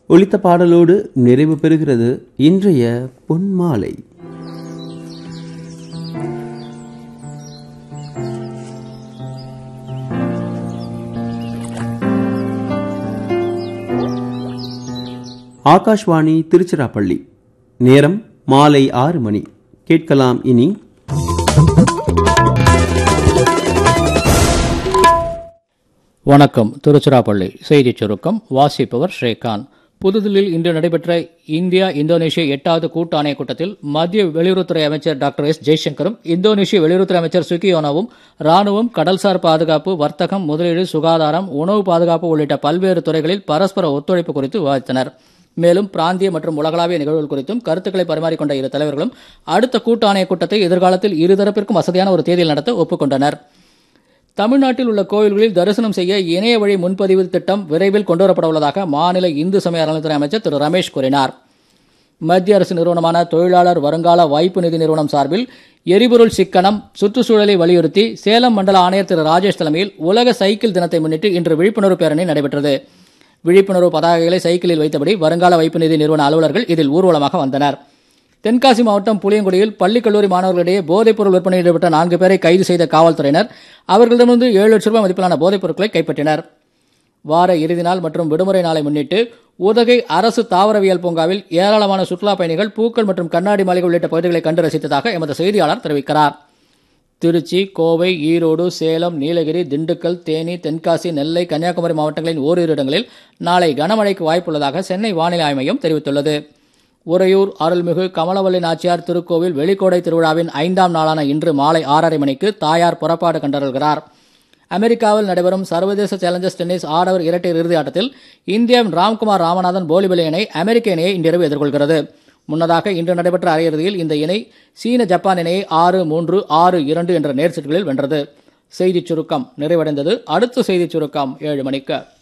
ஒலித்த பாடலோடு நிறைவு பெறுகிறது இன்றைய பொன்மாலை ஆகாஷ்வாணி திருச்சிராப்பள்ளி நேரம் மாலை ஆறு மணி கேட்கலாம் இனி வணக்கம் திருச்சிராப்பள்ளி செய்திச் சுருக்கம் வாசிப்பவர் ஸ்ரீகாந்த் புதுதில்லியில் இன்று நடைபெற்ற இந்தியா இந்தோனேஷியா எட்டாவது கூட்டு ஆணையக் கூட்டத்தில் மத்திய வெளியுறவுத்துறை அமைச்சர் டாக்டர் எஸ் ஜெய்சங்கரும் இந்தோனேஷிய வெளியுறவுத்துறை அமைச்சர் சுகியோனோவும் ராணுவம் கடல்சார் பாதுகாப்பு வர்த்தகம் முதலீடு சுகாதாரம் உணவு பாதுகாப்பு உள்ளிட்ட பல்வேறு துறைகளில் பரஸ்பர ஒத்துழைப்பு குறித்து விவாதித்தனர் மேலும் பிராந்திய மற்றும் உலகளாவிய நிகழ்வுகள் குறித்தும் கருத்துக்களை பரிமாறிக்கொண்ட இரு தலைவர்களும் அடுத்த கூட்டு ஆணையக் கூட்டத்தை எதிர்காலத்தில் இருதரப்பிற்கும் வசதியான ஒரு தேதியில் நடத்த ஒப்புக்கொண்டனர் தமிழ்நாட்டில் உள்ள கோயில்களில் தரிசனம் செய்ய இணைய வழி முன்பதிவு திட்டம் விரைவில் கொண்டுவரப்பட உள்ளதாக மாநில இந்து சமய அறநிலைத்துறை அமைச்சர் திரு ரமேஷ் கூறினார் மத்திய அரசு நிறுவனமான தொழிலாளர் வருங்கால வாய்ப்பு நிதி நிறுவனம் சார்பில் எரிபொருள் சிக்கனம் சுற்றுச்சூழலை வலியுறுத்தி சேலம் மண்டல ஆணையர் திரு ராஜேஷ் தலைமையில் உலக சைக்கிள் தினத்தை முன்னிட்டு இன்று விழிப்புணர்வு பேரணி நடைபெற்றது விழிப்புணர்வு பதாகைகளை சைக்கிளில் வைத்தபடி வருங்கால வைப்பு நிதி நிறுவன அலுவலர்கள் இதில் ஊர்வலமாக வந்தனர் தென்காசி மாவட்டம் புளியங்குடியில் பள்ளி கல்லூரி மாணவர்களிடையே போதைப்பொருள் விற்பனையில் ஈடுபட்ட நான்கு பேரை கைது செய்த காவல்துறையினர் அவர்களிடமிருந்து ஏழு லட்சம் ரூபாய் மதிப்பிலான போதைப் பொருட்களை கைப்பற்றினர் வார இறுதி நாள் மற்றும் விடுமுறை நாளை முன்னிட்டு உதகை அரசு தாவரவியல் பூங்காவில் ஏராளமான சுற்றுலா பயணிகள் பூக்கள் மற்றும் கண்ணாடி மாளிகை உள்ளிட்ட பகுதிகளை கண்டு ரசித்ததாக எமது செய்தியாளர் தெரிவிக்கிறார் திருச்சி கோவை ஈரோடு சேலம் நீலகிரி திண்டுக்கல் தேனி தென்காசி நெல்லை கன்னியாகுமரி மாவட்டங்களின் ஓரிரு இடங்களில் நாளை கனமழைக்கு வாய்ப்புள்ளதாக சென்னை வானிலை ஆய்வு மையம் தெரிவித்துள்ளது உறையூர் அருள்மிகு கமலவல்லி நாச்சியார் திருக்கோவில் வெளிக்கோடை திருவிழாவின் ஐந்தாம் நாளான இன்று மாலை ஆறரை மணிக்கு தாயார் புறப்பாடு கண்டருள்கிறார் அமெரிக்காவில் நடைபெறும் சர்வதேச சேலஞ்சர்ஸ் டென்னிஸ் ஆடவர் இரட்டையர் இறுதி ஆட்டத்தில் இந்தியாவின் ராம்குமார் ராமநாதன் போலிபலி இணை அமெரிக்க இணையை இன்றிரவு எதிர்கொள்கிறது முன்னதாக இன்று நடைபெற்ற அரையிறுதியில் இந்த இணை சீன ஜப்பான் இணையை ஆறு மூன்று ஆறு இரண்டு என்ற நேர் செட்களில் வென்றது செய்திச் சுருக்கம் நிறைவடைந்தது அடுத்த செய்திச் சுருக்கம் ஏழு மணிக்கு